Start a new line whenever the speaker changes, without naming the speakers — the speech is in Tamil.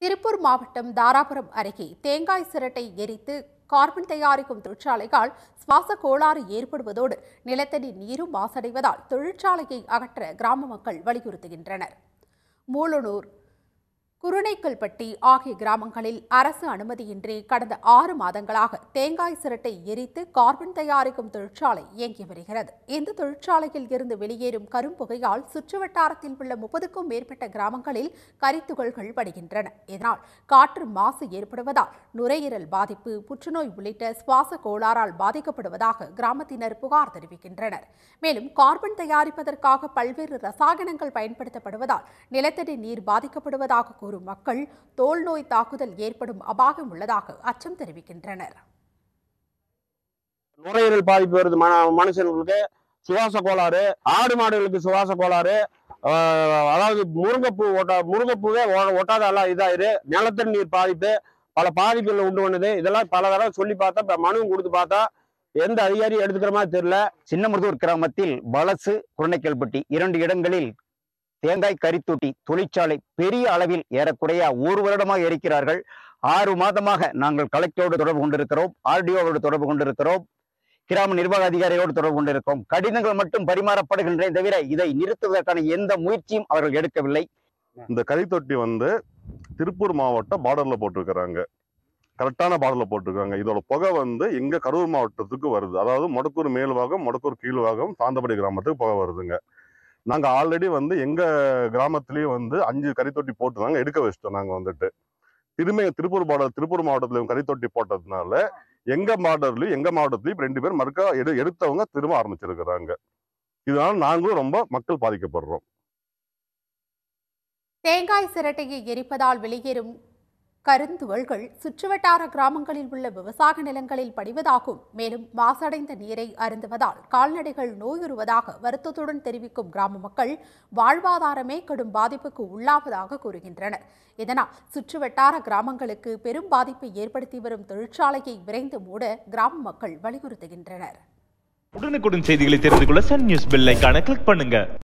திருப்பூர் மாவட்டம் தாராபுரம் அருகே தேங்காய் சிரட்டை எரித்து கார்பன் தயாரிக்கும் தொழிற்சாலையால் சுவாச கோளாறு ஏற்படுவதோடு நிலத்தடி நீரும் மாசடைவதால் தொழிற்சாலையை அகற்ற கிராம மக்கள் வலியுறுத்துகின்றனர் மூலனூர் குருணைக்கல்பட்டி ஆகிய கிராமங்களில் அரசு அனுமதியின்றி கடந்த ஆறு மாதங்களாக தேங்காய் சிரட்டை எரித்து கார்பன் தயாரிக்கும் தொழிற்சாலை இயங்கி வருகிறது இந்த தொழிற்சாலையில் இருந்து வெளியேறும் கரும்புகையால் சுற்றுவட்டாரத்தில் உள்ள முப்பதுக்கும் மேற்பட்ட கிராமங்களில் கரித்துகள்கள் படுகின்றன இதனால் காற்று மாசு ஏற்படுவதால் நுரையீரல் பாதிப்பு புற்றுநோய் உள்ளிட்ட சுவாச கோளாறால் பாதிக்கப்படுவதாக கிராமத்தினர் புகார் தெரிவிக்கின்றனர் மேலும் கார்பன் தயாரிப்பதற்காக பல்வேறு ரசாயனங்கள் பயன்படுத்தப்படுவதால் நிலத்தடி நீர் பாதிக்கப்படுவதாக கூறும் மக்கள் தோல் நோய் தாக்குதல் ஏற்படும் அபாயம் உள்ளதாக அச்சம் தெரிவிக்கின்றனர்
நுரையீரல் பாதிப்பு வருது மன மனுஷங்களுக்கு சுவாச கோளாறு ஆடு மாடுகளுக்கு சுவாச கோளாறு ஆஹ் அதாவது முருங்கைப்பூ ஒட்டா முருங்கைப்பூவே ஒ- ஒட்டாத எல்லாம் இதாயிரு நிலத்தடி நீர் பாதிப்பு பல பாதிப்புகளை உண்டு பண்ணுது இதெல்லாம் பல தடவை சொல்லி பார்த்தா இப்ப மனுவும் கொடுத்து பார்த்தா எந்த அதிகாரியும் எடுத்துக்கிற மாதிரி தெரியல
சின்னமுருதூர் கிராமத்தில் பலசு குருணைக்கல்பட்டி இரண்டு இடங்களில் தேங்காய் கரித்தொட்டி தொழிற்சாலை பெரிய அளவில் ஏறக்குறைய ஒரு வருடமாக எரிக்கிறார்கள் ஆறு மாதமாக நாங்கள் கலெக்டரோடு தொடர்பு கொண்டிருக்கிறோம் ஆர்டிஓவோடு தொடர்பு கொண்டிருக்கிறோம் கிராம நிர்வாக அதிகாரியோடு தொடர்பு கொண்டிருக்கிறோம் கடிதங்கள் மட்டும் பரிமாறப்படுகின்றன தவிர இதை நிறுத்துவதற்கான எந்த முயற்சியும் அவர்கள் எடுக்கவில்லை
இந்த கரித்தொட்டி வந்து திருப்பூர் மாவட்டம் பார்டர்ல போட்டிருக்கிறாங்க கரெக்டான பார்டர்ல போட்டிருக்காங்க இதோட புகை வந்து எங்க கரூர் மாவட்டத்துக்கு வருது அதாவது மொடக்கூர் மேல்வாகம் மொடக்கூர் கீழ்வாகம் சாந்தபடி கிராமத்துக்கு புகை வருதுங்க நாங்க ஆல்ரெடி வந்து எங்க கிராமத்திலயும் வந்து அஞ்சு கரித்தொட்டி போட்டுருந்தாங்க எடுக்க வச்சிட்டோம் நாங்க வந்துட்டு திரும்ப திருப்பூர் பார்டர் திருப்பூர் மாவட்டத்துல கரித்தொட்டி போட்டதுனால எங்க பார்டர்லயும் எங்க மாவட்டத்திலயும் இப்ப ரெண்டு பேர் மறுக்கா எடு எடுத்தவங்க திரும்ப ஆரம்பிச்சிருக்கிறாங்க இதனால நாங்களும் ரொம்ப மக்கள் பாதிக்கப்படுறோம்
தேங்காய் சிரட்டையை எரிப்பதால் வெளியேறும் கருந்துவள்கள் சுற்றுவட்டார கிராமங்களில் உள்ள விவசாய நிலங்களில் படிவதாகும் மேலும் மாசடைந்த நீரை அருந்துவதால் கால்நடைகள் நோயுறுவதாக வருத்தத்துடன் தெரிவிக்கும் கிராம மக்கள் வாழ்வாதாரமே கடும் பாதிப்புக்கு உள்ளாவதாக கூறுகின்றனர் இதனால் சுற்றுவட்டார கிராமங்களுக்கு பெரும் பாதிப்பை ஏற்படுத்தி வரும் தொழிற்சாலையை விரைந்து மூட கிராம மக்கள் வலியுறுத்துகின்றனர்
உடனுக்குடன் செய்திகளை தெரிந்து கொள்ள சன் நியூஸ் பெல் ஐகானை கிளிக் பண்ணுங்க